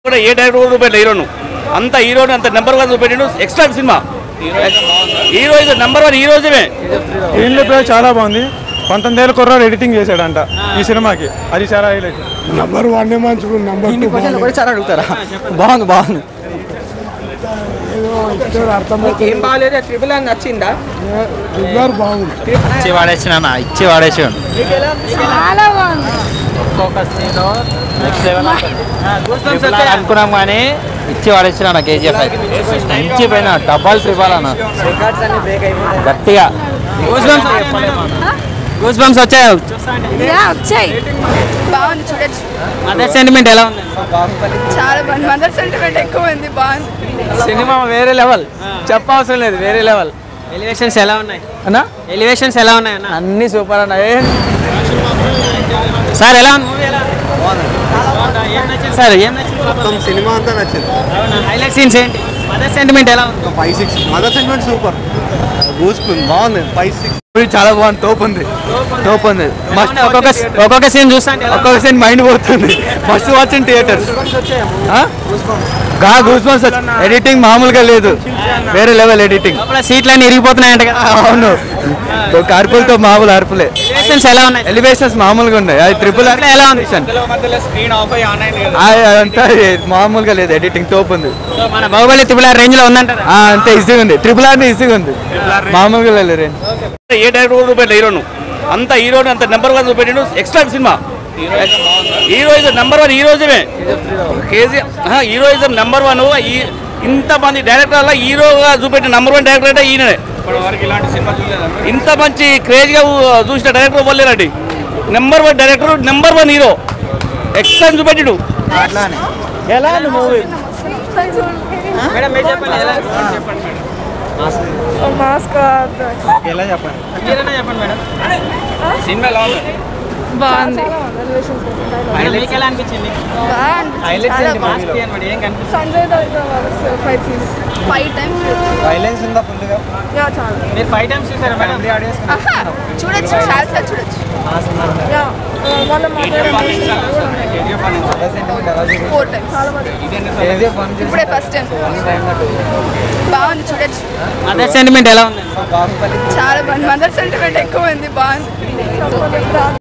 కూడా ఏ డైరెక్టర్ కూడా చూపెట్టాడు హీరోను అంత హీరోని అంత నెంబర్ వన్ చూపెట్టాడు ఎక్స్ట్రా సినిమా హీరో ఇది నెంబర్ వన్ హీరోజమే స్క్రీన్ ప్లే చాలా బాగుంది పంతొమ్మిది ఏళ్ళ కుర్రాడు ఎడిటింగ్ చేశాడంట ఈ సినిమాకి అది చాలా హైలైట్ నంబర్ వన్ మంచిగా నంబర్ టూ కూడా చాలా అడుగుతారా బాగుంది బాగుంది అర్థమైతే ఏం బాగాలేదు ట్రిపుల్ అని నచ్చిందా బాగుంది ఇచ్చి వాడేసిన ఇచ్చి వాడేసాను చాలా బాగుంది ఒక్కొక్క సీన్ నెక్స్ట్ లెవెల్ అనుకున్నాం కానీ ఇచ్చి వాడేసిన కేజీఎఫ్ మంచి పైన డబ్బాలు ట్రిపాల్ అన్న రికార్డ్స్ అన్ని బ్రేక్ అయిపోతాయి గట్టిగా గూస్ బంప్స్ వచ్చాయి యా వచ్చాయి బాగుంది చూడొచ్చు మదర్ సెంటిమెంట్ ఎలా ఉంది చాలా బాగుంది మదర్ సెంటిమెంట్ ఎక్కువ ఉంది బాగుంది సినిమా వేరే లెవెల్ చెప్పవసరం లేదు వేరే లెవెల్ ఎలివేషన్స్ ఎలా ఉన్నాయి అన్నా ఎలివేషన్స్ ఎలా ఉన్నాయి అన్న అన్ని సూపర్ అన్న ఏ సార్ ఎలా ఉంది మూవీ ఎలా ఉంది? బాగుందా? ఏం నచ్చింది సార్ ఏం నచ్చింది సినిమా అంతా నచ్చింది హైలైట్ సీన్స్ ఏంటి మదర్ సెంటిమెంట్ ఎలా ఉంది five six mother segment super గూస్పుంది బాగుంది ఫైవ్ సిక్స్ చాలా బాగుంది తోపు ఉంది తోపు ఉంది మస్ట్ ఒక్కొక్క ఒక్కొక్క సీన్ చూస్తా అంటే ఎలా ఉంది? ఒక్కొక్క సీన్ మైండ్ పోతుంది మస్ట్ వాచ్ ఇన్ థియేటర్స్ గా గూస్ బంప్స్ ఎడిటింగ్ మామూలుగా లేదు వేరే లెవెల్ ఎడిటింగ్ లోపల సీట్లన్నీ ఇరిగిపోతున్నాయంట కదా అవును ఒక అరుపులతో మామూలు అరుపులే ఎలివేషన్స్ ఎలా ఉన్నాయి ఎలివేషన్స్ మామూలుగా ఉన్నాయి అది ట్రిపుల్ అట్లా ఎలా ఉంది అంతా మామూలుగా లేదు ఎడిటింగ్ తోపు ఉంది సో మన బాహుబలి త్రిపుల్ ఆర్ రేంజ్ లో ఉందంటారా ఆ, అంతే ఈజీగా ఉంది ట్రిపుల్ ఆర్ ఈజీగా ఉంది మామూలుగా లేదు రేంజ్ ఏ డైరెక్టర్ కూడా చూపెట్టాడు హీరోను అంత హీరోని అంత నెంబర్ వన్ చూపెట్టాడు ఎక్స్ట్రా సినిమా హీరో ఇది నెంబర్ వన్ హీరోజమే కేజీ హీరోయిజం నెంబర్ వన్ ఇంత మంది డైరెక్టర్ల హీరోగా చూపెట్టిన నెంబర్ వన్ డైరెక్టర్ అంటే ఈయననే ఇంత మంచి క్రేజ్గా చూసిన డైరెక్టర్ వల్లేరండి number one director number one hero extra చూపెట్టాడు ఎలా ఉంది మూవీ మేడం మీరు చెప్పండి ఎలా మాస్క్ మీరైనా చెప్పండి మేడం బాగుంది మేడం మీకు ఎలా అనిపించింది మాస్క్ తీయండి ఏం కనిపిస్తుంది Sanjay Dutt five scenes five times violence ఉందా ఫుల్గా యా చాలా మీరు ఫైవ్ టైమ్స్ చూసారా మేడం ఆహా చూడొచ్చు చాలా సార్ చూడొచ్చు యా వాళ్ళ ఫోర్ టైమ్స్ చాలా బాగుంది ఇప్పుడే ఫస్ట్ టైం బాగుంది చూడొచ్చు మదర్ సెంటిమెంట్ ఎలా ఉంది చాలా బాగుంది మదర్ సెంటిమెంట్ ఎక్కువ ఉంది బాగుంది